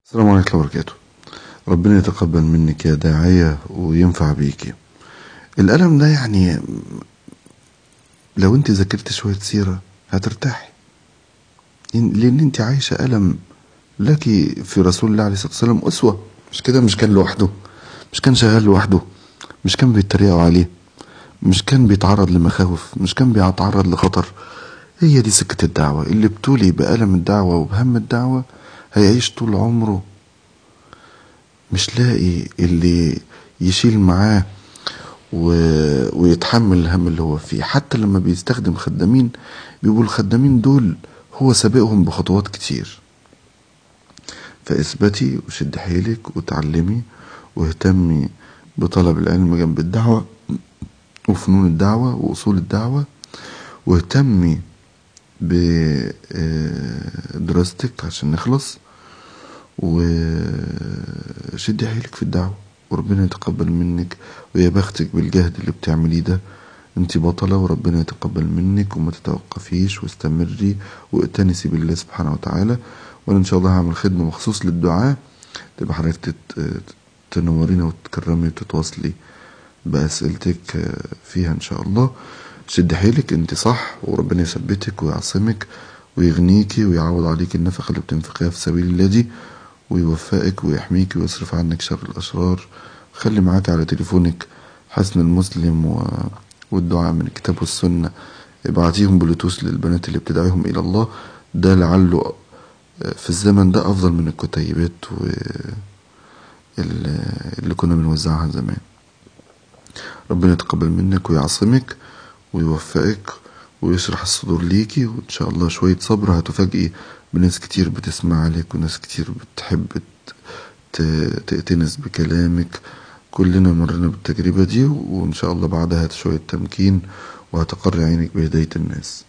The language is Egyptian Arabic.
السلام عليكم ورحمة الله وبركاته ربنا يتقبل منك يا داعية وينفع بيكي الألم ده يعني لو انت ذاكرت شوية سيرة هترتاحي لأن انت عايشة ألم لك في رسول الله عليه الصلاة والسلام أسوة مش كده مش كان لوحده مش كان شغال لوحده مش كان بيتريقوا عليه مش كان بيتعرض لمخاوف مش كان بيتعرض لخطر هي دي سكة الدعوة اللي بتولي بألم الدعوة وبهم الدعوة هيعيش طول عمره مش لاقي اللي يشيل معاه و... ويتحمل الهم اللي هو فيه حتى لما بيستخدم خدامين بيبقوا الخدامين دول هو سابقهم بخطوات كتير فاثبتي وشد حيلك وتعلمي واهتمي بطلب العلم جنب الدعوة وفنون الدعوة وأصول الدعوة واهتمي بدراستك عشان نخلص وشدي حيلك في الدعوة وربنا يتقبل منك ويا بختك بالجهد اللي بتعمليه ده انت بطلة وربنا يتقبل منك وما تتوقفيش واستمري واتنسي بالله سبحانه وتعالى وانا ان شاء الله هعمل خدمة مخصوص للدعاء تبقى حضرتك تنورينا وتكرمي وتتواصلي بأسئلتك فيها ان شاء الله شد حيلك انت صح وربنا يثبتك ويعصمك ويغنيكي ويعوض عليك النفقة اللي بتنفقيها في سبيل الله دي ويوفقك ويحميك ويصرف عنك شر الأشرار خلي معاك على تليفونك حسن المسلم و... والدعاء من الكتاب والسنة ابعتيهم بلوتوث للبنات اللي بتدعيهم إلى الله ده لعله في الزمن ده أفضل من الكتيبات و... اللي كنا بنوزعها زمان ربنا يتقبل منك ويعصمك ويوفقك ويشرح الصدور ليكي وإن شاء الله شوية صبر هتفاجئي بناس كتير بتسمع عليك وناس كتير بتحب تأتنس بكلامك كلنا مرينا بالتجربة دي وإن شاء الله بعدها شوية تمكين وهتقر عينك بهداية الناس